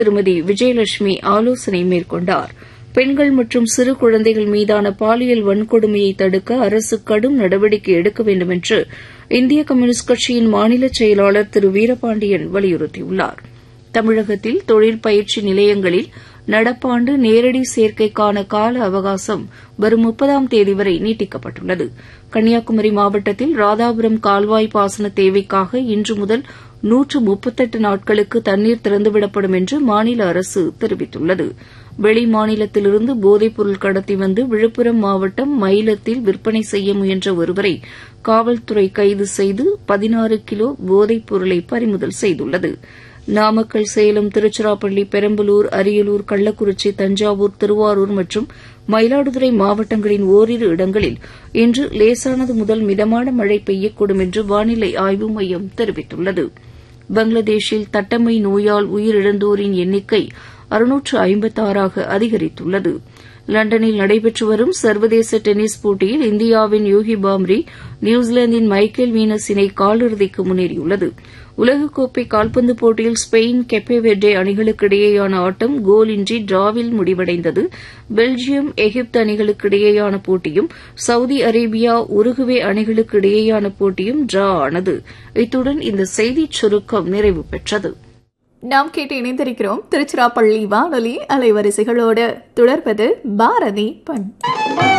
திருமதி விஜயலட்சுமி ஆலோசனை மேற்கொண்டார் பெண்கள் மற்றும் சிறு குழந்தைகள் மீதான பாலியல் வன்கொடுமையை தடுக்க அரசு கடும் நடவடிக்கை எடுக்க வேண்டும் என்று இந்திய கம்யூனிஸ்ட் கட்சியின் மாநில செயலாளர் திரு வீரபாண்டியன் வலியுறுத்தியுள்ளார் தமிழகத்தில் தொழில் பயிற்சி நிலையங்களில் நடப்பாண்டு நேரடி சேர்க்கைக்கான கால அவகாசம் வரும் முப்பதாம் தேதி வரை நீட்டிக்கப்பட்டுள்ளது கன்னியாகுமரி மாவட்டத்தில் ராதாபுரம் கால்வாய் பாசன தேவைக்காக இன்று முதல் நூற்று முப்பத்தெட்டு நாட்களுக்கு தண்ணீர் திறந்துவிடப்படும் என்று மாநில அரசு தெரிவித்துள்ளது வெளி மாநிலத்திலிருந்து போதைப்பொருள் கடத்தி வந்து விழுப்புரம் மாவட்டம் மயிலத்தில் விற்பனை செய்ய முயன்ற ஒருவரை காவல்துறை கைது செய்து பதினாறு கிலோ போதைப் பொருளை பறிமுதல் செய்துள்ளது நாமக்கல் சேலம் திருச்சிராப்பள்ளி பெரம்பலூர் அரியலூர் கள்ளக்குறிச்சி தஞ்சாவூர் திருவாரூர் மற்றும் மயிலாடுதுறை மாவட்டங்களின் ஓரிரு இடங்களில் இன்று லேசானது முதல் மிதமான மழை பெய்யக்கூடும் என்று வானிலை ஆய்வு மையம் தெரிவித்துள்ளது பங்களாதேஷில் தட்டம்மை நோயால் உயிரிழந்தோரின் எண்ணிக்கை அறுநூற்று ஐம்பத்தாறாக அதிகரித்துள்ளது லண்டனில் நடைபெற்று வரும் சர்வதேச டென்னிஸ் போட்டியில் இந்தியாவின் யூகி பாம்ரி நியூசிலாந்தின் மைக்கேல் வீனஸ் இணை காலிறுதிக்கு முன்னேறியுள்ளது உலகக்கோப்பை கால்பந்து போட்டியில் ஸ்பெயின் கெப்பே வெர்டே அணிகளுக்கு இடையேயான ஆட்டம் கோலின்றி டிராவில் முடிவடைந்தது பெல்ஜியம் எகிப்து அணிகளுக்கு இடையேயான போட்டியும் சவுதி அரேபியா உருகுவே அணிகளுக்கு இடையேயான போட்டியும் டிரா ஆனது இத்துடன் இந்த செய்திச் சுருக்கம் நிறைவு பெற்றது நாம் கேட்டு இணைந்திருக்கிறோம் திருச்சிராப்பள்ளி வானொலி அலைவரிசைகளோடு தொடர்வது பாரதி பண்